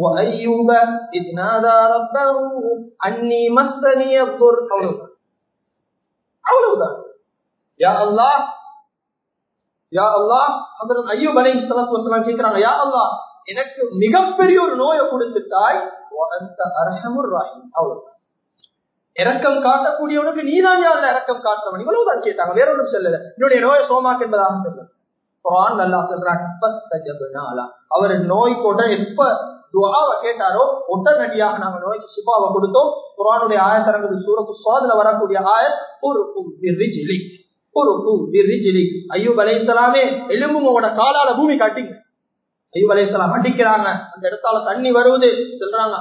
Speaker 1: அன்னி மஸ்தனிய அவ்வளவுதான் அவ்வளவுதான் யா அல்லா யா அல்லா அதற்கு ஐயூப் அலை சலாத்து கேட்கிறாங்க யா அல்லா எனக்கு மிகப்பெரிய ஒரு நோயை கொடுத்துட்டாய் அரஹமுர் ராஹிம் அவ்வளவுதான் இறக்கம் காட்டக்கூடியவனுக்கு நீதான் யாருல இறக்கம் காட்டுறவன் இவ்வளவுதான் கேட்டாங்க வேற ஒன்றும் சொல்லல என்னுடைய நோயை சோமாக்கு என்பதாக சொல்லல குரான் நல்லா சொல்றாங்க அவர் நோய் கூட எப்ப துவாவை கேட்டாரோ உடனடியாக நாங்க நோய்க்கு சிபாவை கொடுத்தோம் குரானுடைய ஆயத்தரங்கு சூரத்து சோதனை வரக்கூடிய ஆயர் ஒரு ஒரு ஐயூப் அலைத்தலாமே எலும்பும் உங்களோட காலால பூமி காட்டிங்க ஐயூப் அலைத்தலாம் அடிக்கிறாங்க அந்த இடத்தால தண்ணி வருவது சொல்றாங்க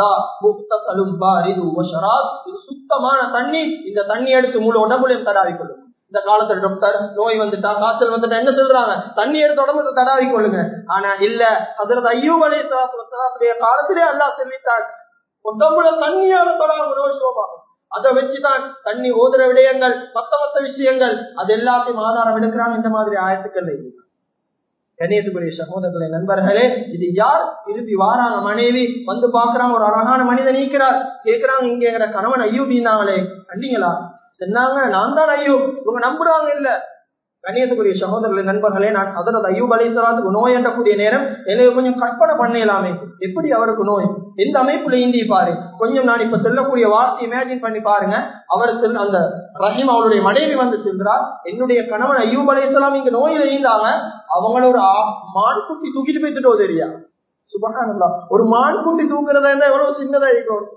Speaker 1: இது சுத்தமான தண்ணி இந்த தண்ணி எடுத்து முழு உடம்புலையும் தடாவி கொள்ளும் இந்த காலத்துல டாக்டர் நோய் வந்துட்டா காய்ச்சல் வந்துட்டா என்ன சொல்றாங்க தண்ணி எடுத்து உடம்புக்கு தடாவி கொள்ளுங்க ஆனா இல்ல அதுல ஐயோ வலைய காலத்திலே அல்லா சொல்லிட்டார் உடம்புல தண்ணியால தொடாம நோய் சோபாகும் அதை வச்சுதான் தண்ணி ஓதுற விடயங்கள் மத்த மத்த விஷயங்கள் அது எல்லாத்தையும் ஆதாரம் எடுக்கிறாங்க இந்த மாதிரி ஆயத்துக்கள் கணியத்துக்குரிய சகோதரர்களை நண்பர்களே இது யார் திருப்பி வாராங்க மனைவி வந்து பாக்குறாங்க ஒரு அழகான மனிதன் நீக்கிறார் கேக்குறாங்க இங்க எங்கட கணவன் ஐயூபின்னாங்களே கண்டிங்களா சொன்னாங்க நான் தான் ஐயோ இவங்க நம்புறாங்க இல்ல கண்ணியத்துக்குரிய சகோதரர்களே நண்பர்களே நான் அதனது ஐயூப் அலிசலாத்துக்கு நோய் என்றக்கூடிய நேரம் என்னை கொஞ்சம் கற்பனை பண்ணலாமே எப்படி அவருக்கு நோய் எந்த அமைப்புல ஈந்தி பாரு கொஞ்சம் நான் இப்ப சொல்லக்கூடிய வார்த்தை இமேஜின் பண்ணி பாருங்க அவருக்கு அந்த ரஹீம் அவருடைய மனைவி வந்து சென்றார் என்னுடைய கணவன் ஐயூப் அலிசலாம் இங்க நோயில ஈந்தாங்க அவங்கள ஒரு மான் குட்டி தூக்கிட்டு போயிட்டு தெரியா சுபகானந்தா ஒரு மான் குட்டி தூக்குறதா இருந்தா எவ்வளவு சின்னதா இருக்கணும்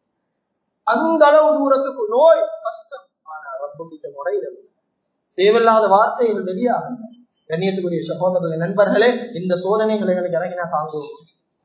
Speaker 1: அந்த அளவு தூரத்துக்கு நோய் கஷ்டம் ஆனா ரப்பிட்ட முறையில தேவையில்லாத வார்த்தைகள் வெளியாகும் கண்ணியத்துக்குரிய சகோதரர்கள் நண்பர்களே இந்த சோதனைகளை எங்களுக்கு இறங்கினா தாங்குவோம்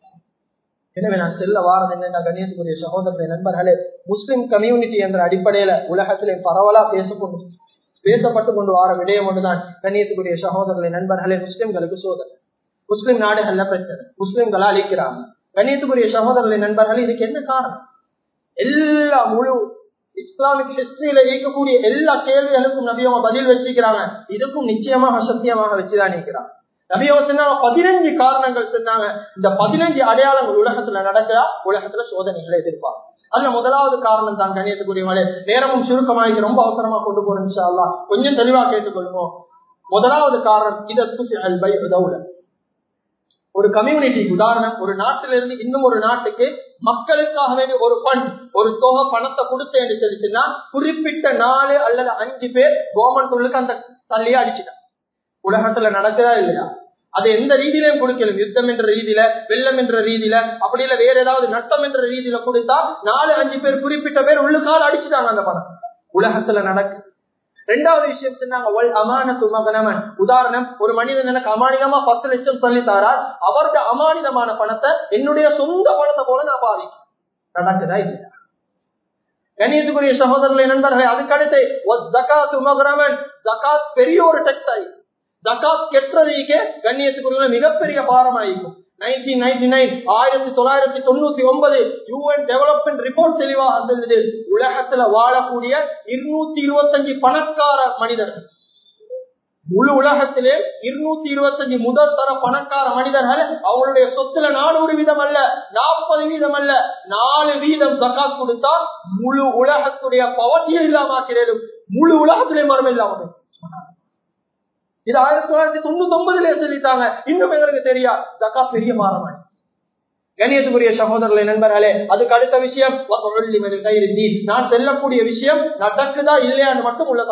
Speaker 1: எனவே நான் செல்ல வாரம் என்னென்ன கண்ணியத்துக்குரிய சகோதரர்கள் நண்பர்களே முஸ்லிம் கம்யூனிட்டி என்ற அடிப்படையில உலகத்திலே பரவலா பேசக்கொண்டு பேசப்பட்டு கொண்டு வார விடயம் ஒன்றுதான் கண்ணியத்துக்குரிய சகோதரர்களை நண்பர்களே முஸ்லிம்களுக்கு சோதனை முஸ்லிம் நாடுகள்ல பிரச்சனை முஸ்லிம்களா அழிக்கிறாங்க கண்ணியத்துக்குரிய சகோதரர்களை நண்பர்கள் இதுக்கு என்ன காரணம் எல்லா முழு இஸ்லாமிக் ஹிஸ்டரியில இருக்கக்கூடிய எல்லா கேள்விகளுக்கும் நபியவங்க பதில் வச்சிருக்கிறாங்க இதுக்கும் நிச்சயமாக சத்தியமாக வச்சுதான் இருக்கிறாங்க நபியவங்க சொன்னாங்க பதினஞ்சு காரணங்கள் சொன்னாங்க இந்த பதினஞ்சு அடையாளங்கள் உலகத்துல நடக்கிறா உலகத்துல சோதனைகளை எதிர்ப்பாங்க அதுல முதலாவது காரணம் தான் கணியத்துக்குரியவங்களே நேரமும் சுருக்கமாக ரொம்ப அவசரமா கொண்டு போறோம் இன்ஷா கொஞ்சம் தெளிவா கேட்டுக்கொள்வோம் முதலாவது காரணம் இதற்கு ஒரு கம்யூனிட்டி உதாரணம் ஒரு நாட்டில இருந்து இன்னும் ஒரு நாட்டுக்கு மக்களுக்காக வேண்டி ஒரு பண்ட் ஒரு தொகை பணத்தை கொடுத்தேன்னு சொல்லிச்சுன்னா குறிப்பிட்ட நாலு அல்லது அஞ்சு பேர் கவர்மெண்ட் உள்ளுக்கு அந்த தள்ளியே அடிச்சுட்டான் உலகத்துல நடக்குதா இல்லையா அது எந்த ரீதியிலையும் கொடுக்கலும் யுத்தம் என்ற ரீதியில வெள்ளம் என்ற ரீதியில அப்படி இல்ல வேற ஏதாவது நட்டம் என்ற ரீதியில கொடுத்தா நாலு அஞ்சு பேர் குறிப்பிட்ட பேர் உள்ளுக்கால அடிச்சுட்டாங்க அந்த பணம் உலகத்துல நடக்கு ரெண்டாவது விஷயம் சொன்னாங்க அமானத்து மகனமன் உதாரணம் ஒரு மனிதன் எனக்கு அமானிதமா பத்து லட்சம் சொல்லி தாரார் அவருக்கு அமானிதமான பணத்தை என்னுடைய சொந்த பணத்தை போல நான் பாவிக்கிறேன் நடக்குதா இல்லையா கணியத்துக்குரிய சகோதரர்களை நண்பர்களே அதுக்கடுத்து ஜக்காத்து மகரமன் ஜக்காத் பெரிய ஒரு டெக்ஸ் ஆகி ஜக்காத் கெட்டதுக்கே கண்ணியத்துக்குரிய மிகப்பெரிய பாரம் ஆகிக்கும் நைன்டீன் நைன்டி நைன் ஆயிரத்தி தொள்ளாயிரத்தி தொண்ணூத்தி ஒன்பது யூஎன் டெவலப்மெண்ட் ரிப்போர்ட் தெளிவாக சொல்லுது உலகத்துல வாழக்கூடிய இருநூத்தி இருபத்தஞ்சு பணக்கார மனிதர்கள் முழு உலகத்திலே இருநூத்தி இருபத்தஞ்சு முதல் தர பணக்கார மனிதர்கள் அவங்களுடைய சொத்துல நானூறு வீதம் அல்ல நாற்பது வீதம் அல்ல நாலு வீதம் ஜக்காத் கொடுத்தா முழு உலகத்துடைய பவர்ட்டியும் இல்லாம ஆக்கிறேன் முழு உலகத்திலே மரம் இல்லாம இது ஆயிரத்தி தொள்ளாயிரத்தி தொண்ணூத்தி ஒன்பதுல சொல்லிட்டாங்க இன்னும் எங்களுக்கு தெரியா ஜக்கா பெரிய மாறமாய் கணியத்துக்குரிய சகோதரர்களை நண்பர்களே அதுக்கு அடுத்த விஷயம் நான் செல்லக்கூடிய விஷயம் நடக்குதா இல்லையான்னு மட்டும் உள்ள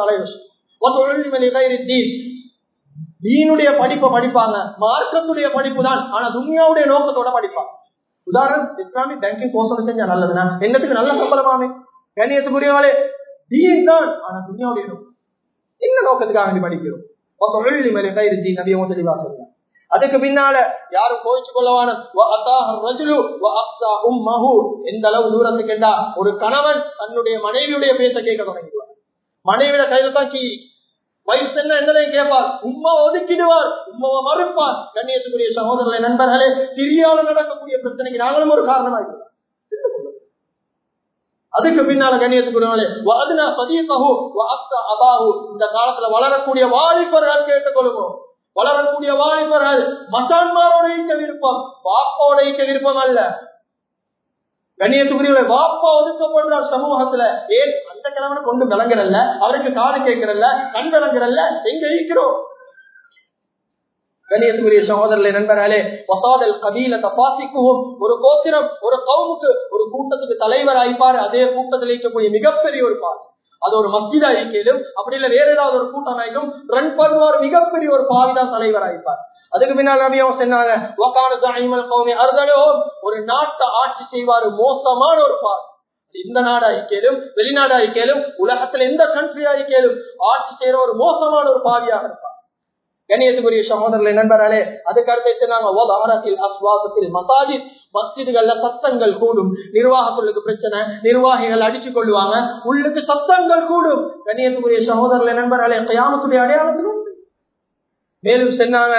Speaker 1: தலைவர் தீனுடைய படிப்பை படிப்பாங்க மார்க்கத்துடைய படிப்பு தான் ஆனா துனியாவுடைய நோக்கத்தோட படிப்பாங்க உதாரணம் இஸ்லாமிக் பேங்கிங் கோர்ஸ் செஞ்சா நல்லதுன்னா என்னத்துக்கு நல்ல சம்பளமாமே கணியத்துக்குரியவாளே தீன் தான் ஆனா துனியாவுடைய நோக்கம் என்ன நோக்கத்துக்காக வேண்டி படிக்கிறோம் அதுக்கு பின்னால யாரும் கோவிச்சு கொள்ளவான எந்த அளவு தூரத்துக்கு கேட்டா ஒரு கணவன் தன்னுடைய மனைவியுடைய பேச கேட்க தொடங்கிடுவார் மனைவிட கையில தான் கீ வயசு என்ன என்னதையும் கேட்பார் உம்மா ஒதுக்கிடுவார் உம்மாவை மறுப்பார் கண்ணியத்துக்குரிய சகோதரர்களை நண்பர்களே சிரியால நடக்கக்கூடிய பிரச்சனைக்கு நாங்களும் ஒரு காரணமாக அதுக்கு பின்னால கண்ணியத்துக்குரியவர்களே வாதுனா சதீகஹு வாஸ்தா அபாஹு இந்த காலத்துல வளரக்கூடிய வாலிபர்கள் கேட்டுக்கொள்ளுவோம் வளரக்கூடிய வாலிபர்கள் மசான்மாரோட இருக்க விருப்பம் வாப்போட இருக்க விருப்பம் அல்ல கண்ணியத்துக்குரிய வாப்பா ஒதுக்கப்படுறார் சமூகத்துல ஏன் அந்த கிழவனை கொண்டு விளங்குறல்ல அவருக்கு காது கேட்கிறல்ல கண் விளங்குறல்ல எங்க இருக்கிறோம் கண்ணியத்துக்குரிய சகோதரர்களே நண்பர்களே வசாதல் கபீல தபாசிக்குவோம் ஒரு கோத்திரம் ஒரு கவுமுக்கு ஒரு கூட்டத்துக்கு தலைவர் ஆயிப்பாரு அதே கூட்டத்தில் இருக்கக்கூடிய மிகப்பெரிய ஒரு பால் அது ஒரு மஸ்ஜிதா இருக்கையிலும் அப்படி இல்ல வேற ஏதாவது ஒரு கூட்டம் ஆயிக்கும் ரன் பண்ணுவார் மிகப்பெரிய ஒரு பாவிதான் தலைவர் ஆயிப்பார் அதுக்கு பின்னால் நபி அவங்க சொன்னாங்க அறுதலோ ஒரு நாட்டை ஆட்சி செய்வாரு மோசமான ஒரு பால் இந்த நாடு ஐக்கியலும் வெளிநாடு ஐக்கியலும் உலகத்துல எந்த கண்ட்ரி ஐக்கியலும் ஆட்சி செய்யற ஒரு மோசமான ஒரு பாவியாக இருப்பார் கணியத்துக்குரிய சகோதரர்களை நண்பர்களே அதுக்கு அடுத்து நாங்கள் மசாஜித் மஸ்ஜிதுகள்ல சத்தங்கள் கூடும் நிர்வாகத்துக்கு பிரச்சனை நிர்வாகிகள் அடிச்சு கொள்வாங்க உள்ளுக்கு சத்தங்கள் கூடும் கண்ணியத்துக்குரிய சகோதரர்களை நண்பர்களே கயாமத்துடைய அடையாளத்தில் உண்டு மேலும் சொன்னாங்க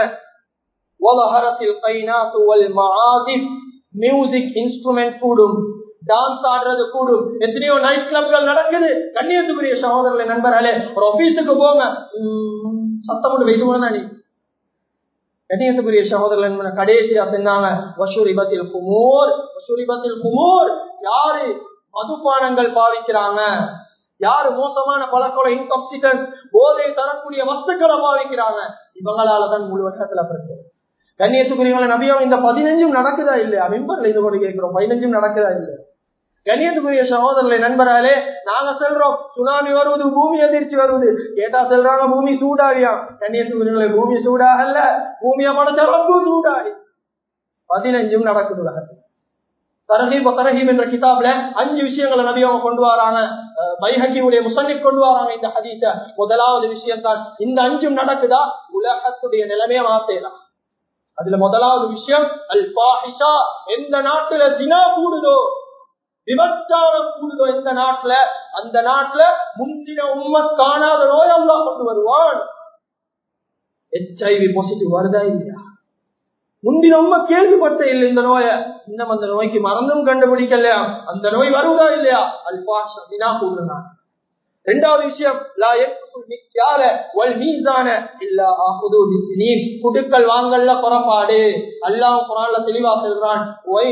Speaker 1: மியூசிக் இன்ஸ்ட்ருமெண்ட் கூடும் டான்ஸ் ஆடுறது கூடும் எத்தனையோ நைட் கிளப்கள் நடக்குது கண்ணியத்துக்குரிய சகோதரர்களை நண்பர்களே ஒரு ஆபீஸுக்கு போங்க சத்தம் கொண்டு வைத்து போனா நீ கண்ணியத்துக்குரிய சகோதரர்கள் கடைசியா சொன்னாங்க வசூரிபத்தில் குமோர் வசூரிபத்தில் குமோர் யாரு மதுபானங்கள் பாவிக்கிறாங்க யாரு மோசமான பழக்கோட இன்காக்சிடன்ஸ் போதை தரக்கூடிய வஸ்துக்களை பாவிக்கிறாங்க இவங்களாலதான் முழு வருஷத்துல பிரச்சனை கண்ணியத்துக்குரியவங்களை நபியம் இந்த பதினஞ்சும் நடக்குதா இல்லையா மெம்பர்ல இது கொண்டு கேட்கிறோம் பதினஞ்சும் நடக்குதா இல்லையா கண்ணியத்துக்குரிய சகோதரர்களை நண்பராலே நாங்க செல்றோம் சுனாமி வருவது பூமி அதிர்ச்சி வருவது கேட்டா செல்றாங்க பூமி சூடாகியா கண்ணியத்துக்குரியவங்களை பூமி சூடாகல்ல பூமியை படைச்ச ரொம்ப சூடாகி பதினஞ்சும் நடக்குது உலகத்தில் தரஹீப் தரஹீம் என்ற கிதாப்ல அஞ்சு விஷயங்களை நபி அவங்க கொண்டு வராங்க பைஹக்கியுடைய முசன்னிப் கொண்டு வராங்க இந்த ஹதீஸ முதலாவது விஷயம் தான் இந்த அஞ்சும் நடக்குதா உலகத்துடைய நிலைமையை மாத்தேலாம் அதுல முதலாவது விஷயம் அல் பாஹிஷா எந்த நாட்டுல தினா கூடுதோ விபச்சாரம் கூடுதோ எந்த நாட்டுல அந்த நாட்டுல முந்தின உண்மை காணாத நோய் அல்லா கொண்டு வருவான் ஹெச்ஐவி பாசிட்டிவ் வருதா இல்லையா முந்தின உண்மை கேள்விப்பட்ட இல்லை இந்த நோய இன்னும் அந்த நோய்க்கு மறந்தும் கண்டுபிடிக்கலையா அந்த நோய் வருவதா இல்லையா அல்பாஷ் அப்படின்னா கூடுறான் ரெண்டாவது விஷயம் குடுக்கல் வாங்கல்ல புறப்பாடு அல்லாஹ் குரான்ல தெளிவா சொல்றான்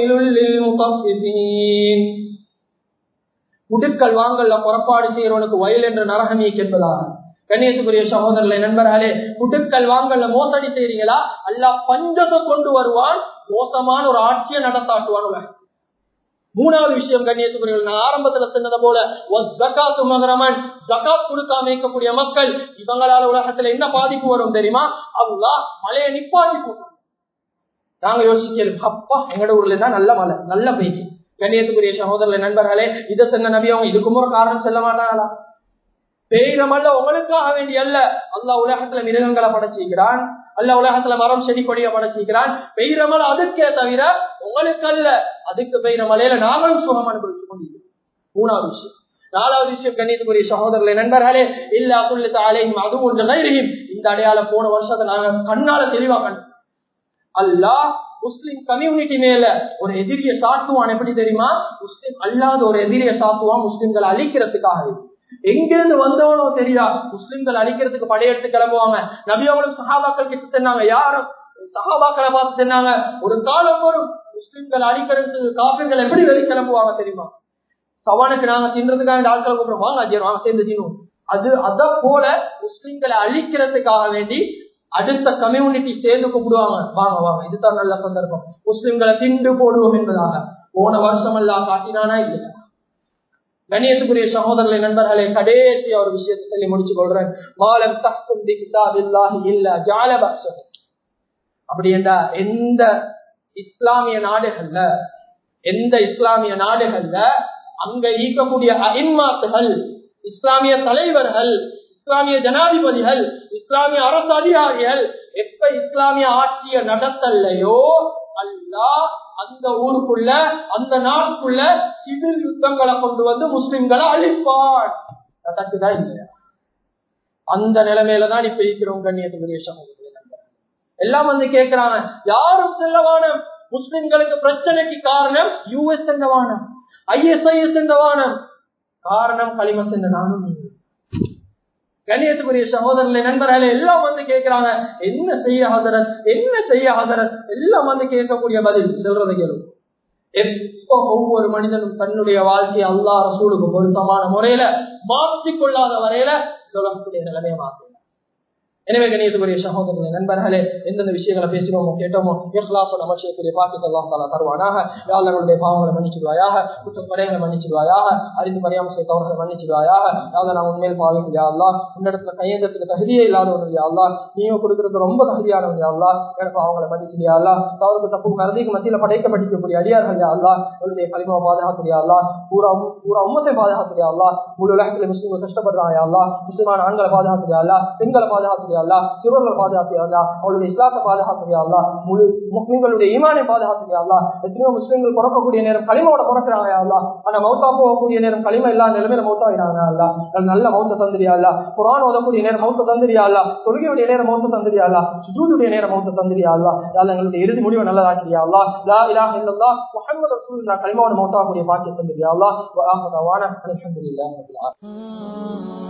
Speaker 1: குடுக்கல் வாங்கல்ல புறப்பாடு செய்யறவனுக்கு வயல் என்ற நரகம் என்பதா கண்ணியத்துக்குரிய சகோதரர்களை நண்பர்களே குடுக்கல் வாங்கல்ல மோசடி செய்றீங்களா அல்லா பஞ்சத்தை கொண்டு வருவான் மோசமான ஒரு ஆட்சியை நடத்தாட்டுவான் மூணாவது விஷயம் கண்ணியத்துக்குரிய நான் ஆரம்பத்துல சொன்னதை போல ஜக்காத்து மகரமன் ஜக்காத் கொடுக்காம இருக்கக்கூடிய மக்கள் இவங்களால உலகத்துல என்ன பாதிப்பு வரும் தெரியுமா அவங்க மழையை நிப்பாட்டி போட்டாங்க நாங்க யோசிக்கல அப்பா எங்கட ஊர்ல தான் நல்ல மழை நல்ல பெய்தி கண்ணியத்துக்குரிய சகோதரர்களை நண்பர்களே இதை சொன்ன நபி அவங்க இதுக்கும் ஒரு காரணம் சொல்ல மாட்டாங்களா பெய்கிற மழை உங்களுக்காக வேண்டி அல்ல அல்லா உலகத்துல மிருகங்களை படைச்சிக்கிறான் அல்ல உலகத்துல மரம் செடி கொடியை படைச்சிக்கிறான் பெய்கிற மழை அதுக்கே தவிர உங்களுக்கு அல்ல அதுக்கு பெய்கிற மழையில நாங்களும் சுகம் அனுபவித்துக் கொண்டிருக்கிறோம் மூணாவது விஷயம் நாலாவது விஷயம் கண்ணியத்துக்குரிய சகோதரர்களை நண்பர்களே இல்ல புள்ளி தாலையும் அது ஒன்று கைரியும் இந்த அடையாளம் போன வருஷத்தை நாங்க கண்ணால தெளிவா கண்டு அல்லாஹ் முஸ்லிம் கம்யூனிட்டி மேல ஒரு எதிரிய சாட்டுவான் எப்படி தெரியுமா முஸ்லிம் அல்லாத ஒரு எதிரிய சாட்டுவான் முஸ்லிம்களை அழிக்கிறதுக்காக எங்கிருந்து வந்தவனோ தெரியா முஸ்லிம்கள் அழிக்கிறதுக்கு படையெடுத்து கிளம்புவாங்க நபியவங்களும் சகாபாக்கள் கிட்ட சொன்னாங்க யாரும் சகாபாக்களை பார்த்து சொன்னாங்க ஒரு காலம் வரும் முஸ்லிம்கள் அழிக்கிறதுக்கு காப்பீர்கள் எப்படி வெளி கிளம்புவாங்க தெரியுமா சவானுக்கு நாங்க தின்றதுக்காக ஆட்கள் கூப்பிடுறோம் வாங்க அஜயர் வாங்க சேர்ந்து தின்னும் அது அத போல முஸ்லிம்களை அழிக்கிறதுக்காக வேண்டி அடுத்த கம்யூனிட்டி சேர்ந்து கூப்பிடுவாங்க வாங்க வாங்க இதுதான் நல்ல சந்தர்ப்பம் முஸ்லிம்களை திண்டு போடுவோம் என்பதாக போன வருஷம் எல்லாம் காட்டினானா இல்லையா கணியத்துக்குரிய சகோதரர்களை நண்பர்களே கடைசி ஒரு விஷயத்தை சொல்லி முடிச்சு கொள்றேன் மாலம் தக்கும் இல்ல ஜாலப அப்படி என்றா எந்த இஸ்லாமிய நாடுகள்ல எந்த இஸ்லாமிய நாடுகள்ல அங்க ஈக்கக்கூடிய அஇம்மாத்துகள் இஸ்லாமிய தலைவர்கள் இஸ்லாமிய ஜனாதிபதிகள் இஸ்லாமிய அரசு அதிகாரிகள் எப்ப இஸ்லாமிய ஆட்சியை நடத்தலையோ அல்லா அந்த ஊருக்குள்ள அந்த நாட்டுக்குள்ள சிவில் யுத்தங்களை கொண்டு வந்து முஸ்லிம்களை அழிப்பான் நடக்குதா இல்லையா அந்த நிலைமையில தான் இப்ப இருக்கிறோம் கண்ணியத்துக்குரிய சமூகத்திலே நண்பர்களே. எல்லாம் வந்து கேட்கிறாங்க யாரும் செல்லவான முஸ்லிம்களுக்கு பிரச்சனைக்கு காரணம் யூஎஸ் என்ற வானம் ஐஎஸ்ஐஎஸ் என்ற வானம் காரணம் களிமஸ் என்ற நானும் நீங்களும். கண்ணியத்துக்குரிய சகோதரர்களே நண்பர்களே எல்லாம் வந்து கேட்கிறாங்க என்ன செய்ய ஹதரத் என்ன செய்ய ஹதரத் எல்லாம் வந்து கேட்கக்கூடிய பதில் சொல்றதை கேளுங்க எப்போ ஒவ்வொரு மனிதனும் தன்னுடைய வாழ்க்கையை அல்லாஹ் ரசூலுக்கு பொருத்தமான முறையில மாற்றிக் கொள்ளாத வரையில சொல்லக்கூடிய நிலைமையை மாற்ற எனவே கணியத்துக்குரிய சகோதரர்களே நண்பர்களே எந்தெந்த விஷயங்களை பேசினோமோ கேட்டோமோ இஹ்லாசோட அமைச்சக்கூடிய பாக்கியத்தை அல்லாஹ் தாலா தருவானாக யாழர்களுடைய பாவங்களை மன்னிச்சிடுவாயாக குற்றப்படைகளை மன்னிச்சிடுவாயாக அறிந்து மறியாமல் செய்த தவறுகளை மன்னிச்சிடுவாயாக யாழ நான் உண்மையில் பாவிக்கும் யாழ்லா உன்னிடத்துல கையெழுத்துக்கு தகுதியே இல்லாதவன் யாழ்லா நீங்க கொடுக்கறது ரொம்ப தகுதியானவன் யாழ்லா எனக்கு அவங்களை மன்னிச்சிடியாள்லா தவறுக்கு தப்பு மறதிக்கு மத்தியில படைக்கப்பட்டிருக்கக்கூடிய அடியார்கள் யாழ்லா உன்னுடைய கலிமாவை பாதுகாத்துறியாள்லா பூரா பூரா உம்மத்தை பாதுகாத்துறியாள்லா முழு உலகத்துல முஸ்லீம்கள் கஷ்டப்படுறாங்க யாழ்லா முஸ்லிமான ஆண்களை பாதுகாத்துறியாள்லா பெண்களை பாதுகாத்துறியா அல்லா சிறுவர்களை பாதுகாத்தியா அல்லா அவளுடைய இஸ்லாத்தை பாதுகாத்தியா அல்லா முழு முஸ்லிம்களுடைய ஈமானை பாதுகாத்தியா அல்லா எத்தனையோ முஸ்லிம்கள் பிறக்கக்கூடிய நேரம் களிமாவோட பிறக்கிறாங்க அல்லா ஆனா மௌத்தா போகக்கூடிய நேரம் களிமா இல்லாத நிலைமையில மௌத்தாகிறாங்க அல்லா நல்ல மௌத்த தந்திரியா அல்லா குரான் ஓதக்கூடிய நேரம் மௌத்த தந்திரியா அல்லா தொழுகையுடைய நேரம் மௌத்த தந்திரியா அல்லா சுஜூதுடைய நேரம் மௌத்த தந்திரியா அல்லா யாழ் எங்களுடைய இறுதி முடிவை நல்லதாக்கியா அல்லா லா இலாஹ இல்லல்லா முஹம்மது ரசூலுல்லாஹ் களிமாவோட மௌத்தாக்கூடிய பாக்கியம் தந்திரியா அல்லா வ ஆஹிரு தவானா அல்ஹம்துலில்லாஹி ரப்பில் ஆலமீன்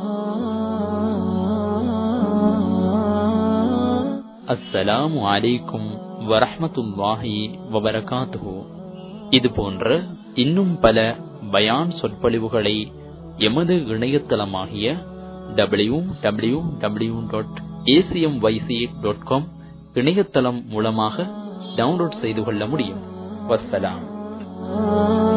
Speaker 2: அஸ்ஸலாமு அலைக்கும் வரஹ்மத்துல்லாஹி வபரகாத்துஹு இது போன்ற இன்னும் பல பயான் சொற்பொழிவுகளை எமது இணையதளமாகிய W W W dot ACM YC dot com இணையதளம் மூலமாக டவுன்லோட் செய்து கொள்ள முடியும் வஸ்ஸலாம்